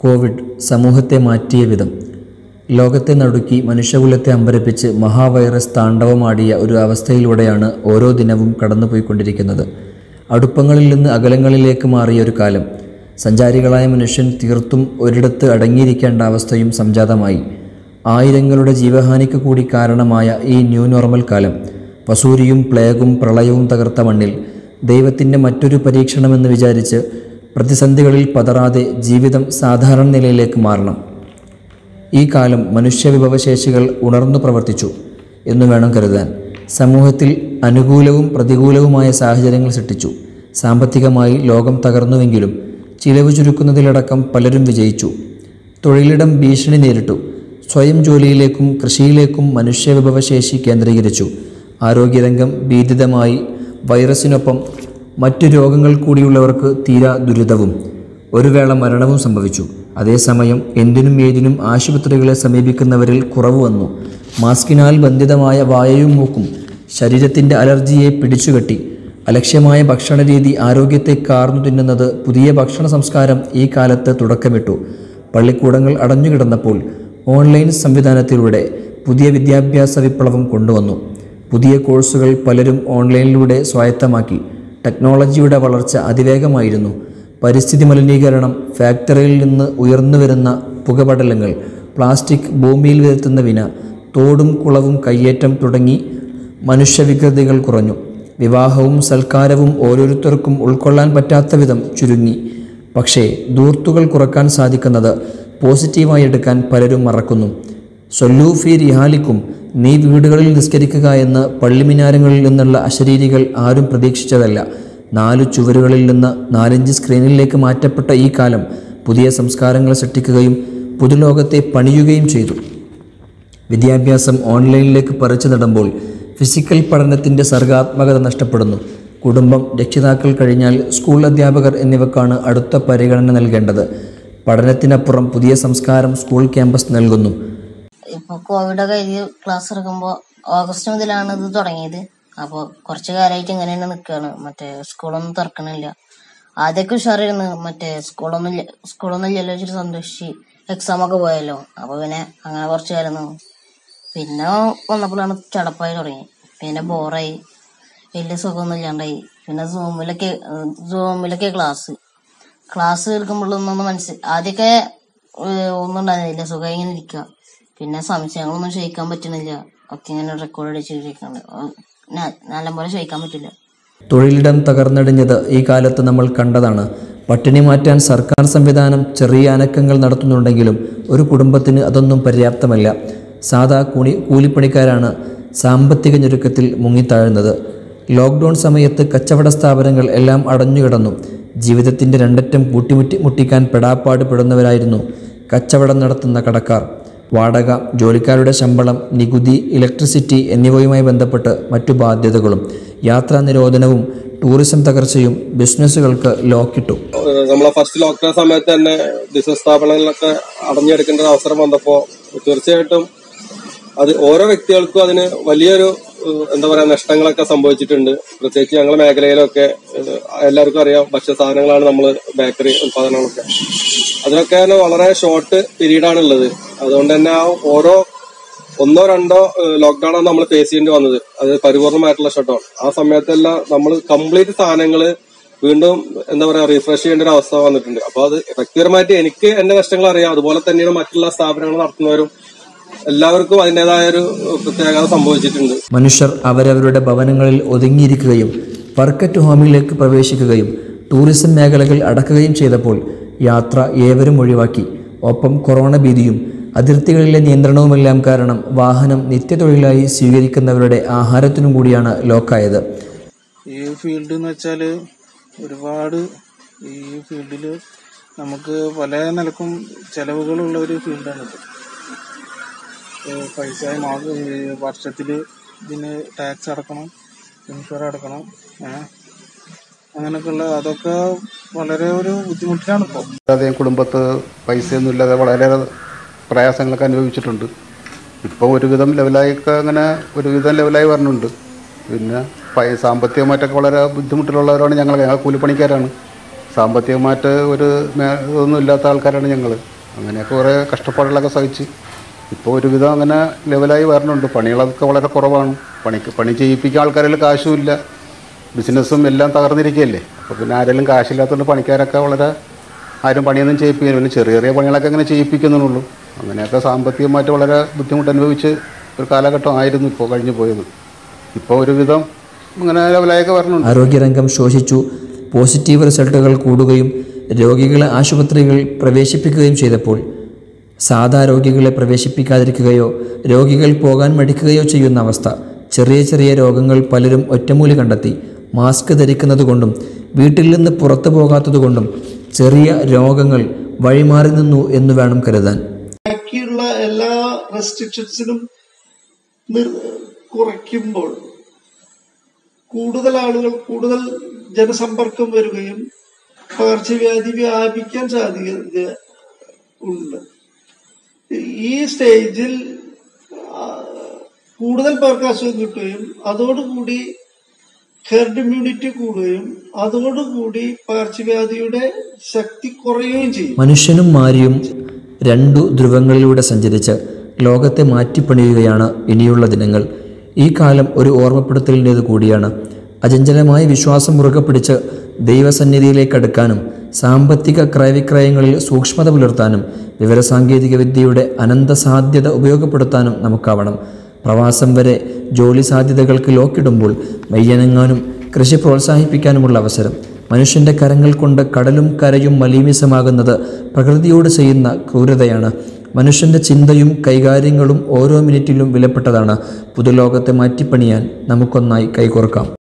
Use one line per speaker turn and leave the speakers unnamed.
Covid സമൂഹത്തെ മാറ്റിയ വിധം ലോകത്തെ നടുക്കി മനുഷ്യകുലത്തെ അമ്പരപ്പിച്ച് മഹാവൈറസ് താണ്ഡവമാടിയ ഒരു അവസ്ഥയിലൂടെയാണ് ഓരോ ദിനവും കടന്നുപോയിക്കൊണ്ടിരിക്കുന്നത് അടുപ്പങ്ങളിൽ നിന്ന് അകലങ്ങളിലേക്ക് മാറിയ ഒരു കാലം സഞ്ചാരികളായ മനുഷ്യൻ തീർത്തും ഒരിടത്ത് അടങ്ങിയിരിക്കേണ്ട അവസ്ഥയും സംജാതമായി ആയിരങ്ങളുടെ ജീവഹാനിക്ക് കൂടി കാരണമായ ഈ ന്യൂ നോർമൽ കാലം വസൂരിയും പ്ലേഗും പ്രളയവും തകർത്ത മണ്ണിൽ ദൈവത്തിൻ്റെ മറ്റൊരു പരീക്ഷണമെന്ന് വിചാരിച്ച് പ്രതിസന്ധികളിൽ പതറാതെ ജീവിതം സാധാരണ നിലയിലേക്ക് മാറണം ഈ കാലം മനുഷ്യവിഭവശേഷികൾ ഉണർന്നു പ്രവർത്തിച്ചു എന്നു വേണം കരുതാൻ സമൂഹത്തിൽ അനുകൂലവും പ്രതികൂലവുമായ സാഹചര്യങ്ങൾ സൃഷ്ടിച്ചു സാമ്പത്തികമായി ലോകം തകർന്നുവെങ്കിലും ചിലവ് ചുരുക്കുന്നതിലടക്കം പലരും വിജയിച്ചു തൊഴിലിടം ഭീഷണി നേരിട്ടു സ്വയം ജോലിയിലേക്കും കൃഷിയിലേക്കും മനുഷ്യവിഭവശേഷി കേന്ദ്രീകരിച്ചു ആരോഗ്യരംഗം ഭീതിതമായി വൈറസിനൊപ്പം മറ്റു രോഗങ്ങൾ കൂടിയുള്ളവർക്ക് തീരാ ദുരിതവും ഒരു വേള മരണവും സംഭവിച്ചു അതേസമയം എന്തിനും ഏതിനും ആശുപത്രികളെ സമീപിക്കുന്നവരിൽ കുറവ് വന്നു മാസ്കിനാൽ ബന്ധിതമായ വായയും മൂക്കും ശരീരത്തിൻ്റെ അലർജിയെ പിടിച്ചുകെട്ടി അലക്ഷ്യമായ ഭക്ഷണരീതി ആരോഗ്യത്തെ കാർന്നു തിന്നുന്നത് പുതിയ ഭക്ഷണ സംസ്കാരം ഈ കാലത്ത് തുടക്കമിട്ടു പള്ളിക്കൂടങ്ങൾ അടഞ്ഞുകിടന്നപ്പോൾ ഓൺലൈൻ സംവിധാനത്തിലൂടെ പുതിയ വിദ്യാഭ്യാസ വിപ്ലവം കൊണ്ടുവന്നു പുതിയ കോഴ്സുകൾ പലരും ഓൺലൈനിലൂടെ സ്വായത്തമാക്കി ടെക്നോളജിയുടെ വളർച്ച അതിവേഗമായിരുന്നു പരിസ്ഥിതി മലിനീകരണം ഫാക്ടറിയിൽ നിന്ന് ഉയർന്നു വരുന്ന പുകപടലങ്ങൾ പ്ലാസ്റ്റിക് ഭൂമിയിൽ വരുത്തുന്ന വിന തോടും കുളവും കയ്യേറ്റം തുടങ്ങി മനുഷ്യവികൃതികൾ കുറഞ്ഞു വിവാഹവും സൽക്കാരവും ഓരോരുത്തർക്കും ഉൾക്കൊള്ളാൻ പറ്റാത്ത വിധം ചുരുങ്ങി പക്ഷേ ദൂർത്തുകൾ കുറക്കാൻ സാധിക്കുന്നത് പോസിറ്റീവായി എടുക്കാൻ പലരും മറക്കുന്നു സൊല്ലൂ ഫി റിഹാലിക്കും നീ വീടുകളിൽ നിസ്കരിക്കുക എന്ന് പള്ളിമിനാരങ്ങളിൽ നിന്നുള്ള അശരീരികൾ ആരും പ്രതീക്ഷിച്ചതല്ല നാല് ചുവരുകളിൽ നിന്ന് നാലഞ്ച് സ്ക്രീനിലേക്ക് മാറ്റപ്പെട്ട ഈ കാലം പുതിയ സംസ്കാരങ്ങൾ സൃഷ്ടിക്കുകയും പുതുലോകത്തെ പണിയുകയും ചെയ്തു വിദ്യാഭ്യാസം ഓൺലൈനിലേക്ക് പറിച്ചു നടുമ്പോൾ ഫിസിക്കൽ പഠനത്തിൻ്റെ സർഗാത്മകത നഷ്ടപ്പെടുന്നു കുടുംബം രക്ഷിതാക്കൾ കഴിഞ്ഞാൽ സ്കൂൾ അധ്യാപകർ എന്നിവക്കാണ് അടുത്ത പരിഗണന നൽകേണ്ടത് പഠനത്തിനപ്പുറം പുതിയ സംസ്കാരം സ്കൂൾ ക്യാമ്പസ് നൽകുന്നു
ഇപ്പൊ കോവിഡ് കഴിഞ്ഞ് ക്ലാസ് എടുക്കുമ്പോ ഓഗസ്റ്റ് മുതലാണ് ഇത് തുടങ്ങിയത് അപ്പൊ കുറച്ചു കാലമായിട്ട് ഇങ്ങനെ തന്നെ നിൽക്കുകയാണ് മറ്റേ സ്കൂളൊന്നും തുറക്കണില്ല ആദ്യമൊക്കെ ഉഷാറായിരുന്നു മറ്റേ സ്കൂളൊന്നും ഇല്ല സ്കൂളൊന്നും ഇല്ലല്ലോ വെച്ചിട്ട് സന്തോഷിച്ച് എക്സാം ഒക്കെ പോയല്ലോ അപ്പൊ പിന്നെ അങ്ങനെ കുറച്ചു കാലം നിന്നു പിന്നെ വന്നപ്പോഴാണ് ചടപ്പായി തുടങ്ങി പിന്നെ ബോറായി വലിയ സുഖമൊന്നും ഇല്ലാണ്ടായി പിന്നെ സൂമിലൊക്കെ സൂമിലൊക്കെ ക്ലാസ് ക്ലാസ് എടുക്കുമ്പോഴൊന്നും മനസ്സിൽ ആദ്യമൊക്കെ ഏഹ് ഒന്നും ഉണ്ടായിരുന്നില്ല സുഖം ഇങ്ങനെ ഇരിക്കുക പിന്നെ സംശയങ്ങളൊന്നും ക്ഷയിക്കാൻ പറ്റുന്നില്ല ഒക്കെ ഇങ്ങനെ റെക്കോർഡ് അടിച്ചിരിക്കുന്നുണ്ട് നല്ലപോലെ ക്ഷയിക്കാൻ പറ്റില്ല
തൊഴിലിടം തകർന്നടിഞ്ഞത് ഈ കാലത്ത് നമ്മൾ കണ്ടതാണ് പട്ടിണി മാറ്റാൻ സർക്കാർ സംവിധാനം ചെറിയ അനക്കങ്ങൾ നടത്തുന്നുണ്ടെങ്കിലും ഒരു കുടുംബത്തിന് അതൊന്നും പര്യാപ്തമല്ല സാധാ കൂലി കൂലിപ്പണിക്കാരാണ് സാമ്പത്തിക ഞെരുക്കത്തിൽ മുങ്ങിത്താഴുന്നത് ലോക്ക്ഡൗൺ സമയത്ത് കച്ചവട സ്ഥാപനങ്ങൾ എല്ലാം അടഞ്ഞുകിടന്നു ജീവിതത്തിൻ്റെ രണ്ടറ്റം കൂട്ടിമുട്ടി മുട്ടിക്കാൻ പെടാപ്പാട് പെടുന്നവരായിരുന്നു കച്ചവടം നടത്തുന്ന കടക്കാർ വാടക ജോലിക്കാരുടെ ശമ്പളം നികുതി ഇലക്ട്രിസിറ്റി എന്നിവയുമായി ബന്ധപ്പെട്ട് മറ്റു ബാധ്യതകളും യാത്രാ നിരോധനവും ടൂറിസം തകർച്ചയും ബിസിനസ്സുകൾക്ക് ലോക്കിട്ടു
ഏഹ് നമ്മളെ ഫസ്റ്റ് ലോക്ക്ഡൌൺ സമയത്ത് തന്നെ ബിസിനസ് സ്ഥാപനങ്ങളിലൊക്കെ അടഞ്ഞെടുക്കേണ്ട ഒരു അവസരം വന്നപ്പോ തീർച്ചയായിട്ടും അത് ഓരോ വ്യക്തികൾക്കും അതിന് വലിയൊരു ഏഹ് എന്താ പറയാ നഷ്ടങ്ങളൊക്കെ സംഭവിച്ചിട്ടുണ്ട് പ്രത്യേകിച്ച് ഞങ്ങളുടെ മേഖലയിലൊക്കെ ഏഹ് എല്ലാവർക്കും അറിയാം ഭക്ഷ്യ സാധനങ്ങളാണ് നമ്മൾ ബേക്കറി ഉൽപാദനങ്ങളൊക്കെ അതിനൊക്കെ തന്നെ വളരെ ഷോർട്ട് പീരീഡാണ് ഉള്ളത് അതുകൊണ്ട് തന്നെ ആ ഓരോ ഒന്നോ രണ്ടോ ലോക്ക്ഡൌൺ ആണ് നമ്മൾ ഫേസ് ചെയ്യേണ്ടി വന്നത് അത് പരിപൂർണമായിട്ടുള്ള ഷട്ടൗൺ ആ സമയത്തെല്ലാം നമ്മൾ കംപ്ലീറ്റ് സാധനങ്ങൾ വീണ്ടും എന്താ പറയാ റീഫ്രഷ് ചെയ്യേണ്ട ഒരു അവസ്ഥ വന്നിട്ടുണ്ട് അപ്പൊ അത് വ്യക്തിപരമായിട്ട് എനിക്ക് എന്റെ നഷ്ടങ്ങൾ അറിയാം അതുപോലെ തന്നെയാണ് മറ്റുള്ള സ്ഥാപനങ്ങൾ നടത്തുന്നവരും എല്ലാവർക്കും അതിൻ്റെതായ ഒരു പ്രത്യേകത സംഭവിച്ചിട്ടുണ്ട്
മനുഷ്യർ അവരവരുടെ ഭവനങ്ങളിൽ ഒതുങ്ങിയിരിക്കുകയും വർക്ക് അറ്റ് ഹോമിലേക്ക് പ്രവേശിക്കുകയും ടൂറിസം മേഖലകൾ അടക്കുകയും ചെയ്തപ്പോൾ യാത്ര ഏവരും ഒഴിവാക്കി ഒപ്പം കൊറോണ ഭീതിയും അതിർത്തികളിലെ നിയന്ത്രണവുമെല്ലാം കാരണം വാഹനം നിത്യതൊഴിലായി സ്വീകരിക്കുന്നവരുടെ ആഹാരത്തിനും കൂടിയാണ് ലോക്കായത്
ഈ ഫീൽഡ് എന്ന് വെച്ചാല് ഒരുപാട് ഈ ഫീൽഡിൽ നമുക്ക് പല നിലക്കും ചെലവുകളുള്ള ഒരു ഫീൽഡാണിത് ഏഹ് പൈസ മാ- ഈ വർഷത്തില് ഇതിന് ടാക്സ് അടക്കണം ഇൻഷുർ അടക്കണം ഏഹ് അങ്ങനെയൊക്കെയുള്ള അതൊക്കെ വളരെ ഒരു ബുദ്ധിമുട്ടിലാണ് ഇപ്പോൾ
അതെ കുടുംബത്ത് പൈസയൊന്നും ഇല്ലാതെ വളരെ പ്രയാസങ്ങളൊക്കെ അനുഭവിച്ചിട്ടുണ്ട് ഇപ്പം ഒരുവിധം ലെവലായൊക്കെ അങ്ങനെ ഒരുവിധം ലെവലായി വരുന്നുണ്ട് പിന്നെ പൈ- സാമ്പത്തികമായിട്ടൊക്കെ വളരെ ബുദ്ധിമുട്ടിലുള്ളവരാണ് ഞങ്ങൾ ഞങ്ങൾ കൂലിപ്പണിക്കാരാണ് സാമ്പത്തികമായിട്ട് ഒരു മേ- ഇതൊന്നും ഇല്ലാത്ത ആൾക്കാരാണ് ഞങ്ങൾ അങ്ങനെയൊക്കെ കുറേ കഷ്ടപ്പാടുകളൊക്കെ സഹിച്ച് ഇപ്പോൾ ഒരുവിധം അങ്ങനെ ലെവലായി വരണുണ്ട് പണികളൊക്കെ വളരെ കുറവാണ് പണിക്ക് പണി ചെയ്യിപ്പിക്കാൻ ആൾക്കാരിൽ കാശുമില്ല ബിസിനസ്സും എല്ലാം തകർന്നിരിക്കുകയല്ലേ അപ്പോൾ പിന്നെ ആരെങ്കിലും കാശില്ലാത്തതുകൊണ്ട് പണിക്കാരൊക്കെ വളരെ ആരും പണിയൊന്നും ചെയ്യിപ്പിക്കുന്നില്ല പിന്നെ ചെറിയ ചെറിയ പണികളൊക്കെ അങ്ങനെ ചെയ്യിപ്പിക്കുന്നുള്ളൂ അങ്ങനെയൊക്കെ സാമ്പത്തികമായിട്ട് വളരെ ബുദ്ധിമുട്ട് അനുഭവിച്ച് ഒരു കാലഘട്ടം ആയിരുന്നു ഇപ്പോൾ കഴിഞ്ഞു പോയത് ഇപ്പോൾ ഒരുവിധം ഇങ്ങനെ ലെവലായൊക്കെ വരണുണ്ട്
ആരോഗ്യരംഗം ശോഷിച്ചു പോസിറ്റീവ് റിസൾട്ടുകൾ കൂടുകയും രോഗികളെ ആശുപത്രികളിൽ പ്രവേശിപ്പിക്കുകയും ചെയ്തപ്പോൾ സാധാ രോഗികളെ പ്രവേശിപ്പിക്കാതിരിക്കുകയോ രോഗികൾ പോകാൻ മടിക്കുകയോ ചെയ്യുന്ന അവസ്ഥ ചെറിയ ചെറിയ രോഗങ്ങൾ പലരും ഒറ്റമൂലി കണ്ടെത്തി മാസ്ക് ധരിക്കുന്നതുകൊണ്ടും വീട്ടിൽ നിന്ന് പുറത്തു പോകാത്തതുകൊണ്ടും ചെറിയ രോഗങ്ങൾ വഴിമാറി നിന്നു എന്ന് വേണം കരുതാൻ
ബാക്കിയുള്ള എല്ലാ റെസ്ട്രിക്ഷൻസിനും നിർ കുറയ്ക്കുമ്പോൾ കൂടുതൽ ആളുകൾ കൂടുതൽ ജനസമ്പർക്കം വരികയും പകർച്ചവ്യാധി വ്യാപിക്കാൻ സാധ്യത ഉണ്ട് ഈ സ്റ്റേജിൽ ആ, കൂടുതൽ പേർക്ക് അസുഖം കിട്ടുകയും അതോടുകൂടി ഹെർഡ് ഇമ്മ്യൂണിറ്റി കൂടുകയും അതോടുകൂടി പകർച്ചവ്യാധിയുടെ ശക്തി കുറയുകയും ചെയ്യും
മനുഷ്യനും മാരിയും രണ്ടു ധ്രുവങ്ങളിലൂടെ സഞ്ചരിച്ച് ലോകത്തെ മാറ്റിപ്പണിയുകയാണ് ഇനിയുള്ള ദിനങ്ങൾ ഈ കാലം ഒരു ഓർമ്മപ്പെടുത്തലിൻ്റേത് കൂടിയാണ് അചഞ്ചലമായ വിശ്വാസം മുറുകെ പിടിച്ച് ദൈവസന്നിധിയിലേക്ക് അടുക്കാനും സാമ്പത്തിക ക്രയവിക്രയങ്ങളിൽ സൂക്ഷ്മത പുലർത്താനും വിവരസാങ്കേതിക വിദ്യയുടെ അനന്ത സാധ്യത ഉപയോഗപ്പെടുത്താനും നമുക്കാവണം പ്രവാസം വരെ ജോലി സാധ്യതകൾക്ക് ലോക്കിടുമ്പോൾ മെയ്യനങ്ങാനും കൃഷി പ്രോത്സാഹിപ്പിക്കാനുമുള്ള അവസരം മനുഷ്യൻ്റെ കരങ്ങൾ കൊണ്ട് കടലും കരയും മലീമിസമാകുന്നത് പ്രകൃതിയോട് ചെയ്യുന്ന ക്രൂരതയാണ് മനുഷ്യൻ്റെ ചിന്തയും കൈകാര്യങ്ങളും ഓരോ മിനിറ്റിലും വിലപ്പെട്ടതാണ് പുതുലോകത്തെ മാറ്റിപ്പണിയാൻ നമുക്കൊന്നായി കൈകോർക്കാം